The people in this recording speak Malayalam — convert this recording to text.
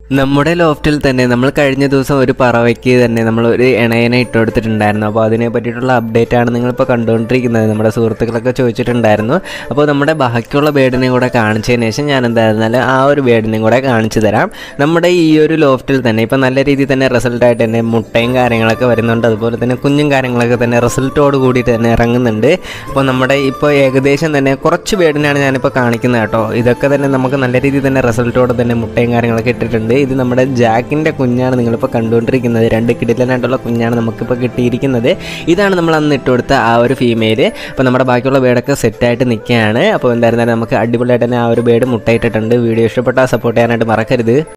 നമ്മുടെ ലോഫ്റ്റിൽ തന്നെ നമ്മൾ കഴിഞ്ഞ ദിവസം ഒരു പറവയ്ക്ക് തന്നെ നമ്മൾ ഒരു ഇണയനെ ഇട്ട് കൊടുത്തിട്ടുണ്ടായിരുന്നു അപ്പോൾ അതിനെ പറ്റിയിട്ടുള്ള അപ്ഡേറ്റ് ആണ് നിങ്ങളിപ്പോൾ കണ്ടുകൊണ്ടിരിക്കുന്നത് നമ്മുടെ സുഹൃത്തുക്കളൊക്കെ ചോദിച്ചിട്ടുണ്ടായിരുന്നു അപ്പോൾ നമ്മുടെ ബാക്കിയുള്ള ബേഡിനെയും കൂടെ കാണിച്ചതിന് ശേഷം ഞാൻ എന്തായിരുന്നാലും ആ ഒരു ബേഡിനെയും കൂടെ കാണിച്ചു തരാം നമ്മുടെ ഈ ഒരു ലോഫ്റ്റിൽ തന്നെ ഇപ്പോൾ നല്ല രീതിയിൽ തന്നെ റിസൾട്ടായിട്ട് തന്നെ മുട്ടയും കാര്യങ്ങളൊക്കെ വരുന്നുണ്ട് അതുപോലെ തന്നെ കുഞ്ഞും കാര്യങ്ങളൊക്കെ തന്നെ റിസൾട്ടോട് കൂടിയിട്ട് തന്നെ ഇറങ്ങുന്നുണ്ട് അപ്പോൾ നമ്മുടെ ഇപ്പോൾ ഏകദേശം തന്നെ കുറച്ച് ബേഡിനാണ് ഞാനിപ്പോൾ കാണിക്കുന്നത് കേട്ടോ ഇതൊക്കെ തന്നെ നമുക്ക് നല്ല രീതിയിൽ തന്നെ റിസൾട്ടോടെ തന്നെ മുട്ടയും കാര്യങ്ങളൊക്കെ ഇട്ടിട്ടുണ്ട് ഇത് നമ്മുടെ ജാക്കിൻ്റെ കുഞ്ഞാണ് നിങ്ങളിപ്പോൾ കണ്ടുകൊണ്ടിരിക്കുന്നത് രണ്ട് കിടിലനായിട്ടുള്ള കുഞ്ഞാണ് നമുക്കിപ്പോൾ കിട്ടിയിരിക്കുന്നത് ഇതാണ് നമ്മൾ അന്ന് ഇട്ട് കൊടുത്ത ആ ഒരു ഫീമെയിൽ അപ്പോൾ നമ്മുടെ ബാക്കിയുള്ള ബേഡൊക്കെ സെറ്റായിട്ട് നിൽക്കുകയാണ് അപ്പോൾ എന്തായിരുന്നാലും നമുക്ക് അടിപൊളിയായിട്ട് തന്നെ ആ ഒരു ബേഡ് മുട്ടയിട്ടിട്ടുണ്ട് വീഡിയോ ഇഷ്ടപ്പെട്ടാൽ സപ്പോർട്ട് ചെയ്യാനായിട്ട് മറക്കരുത്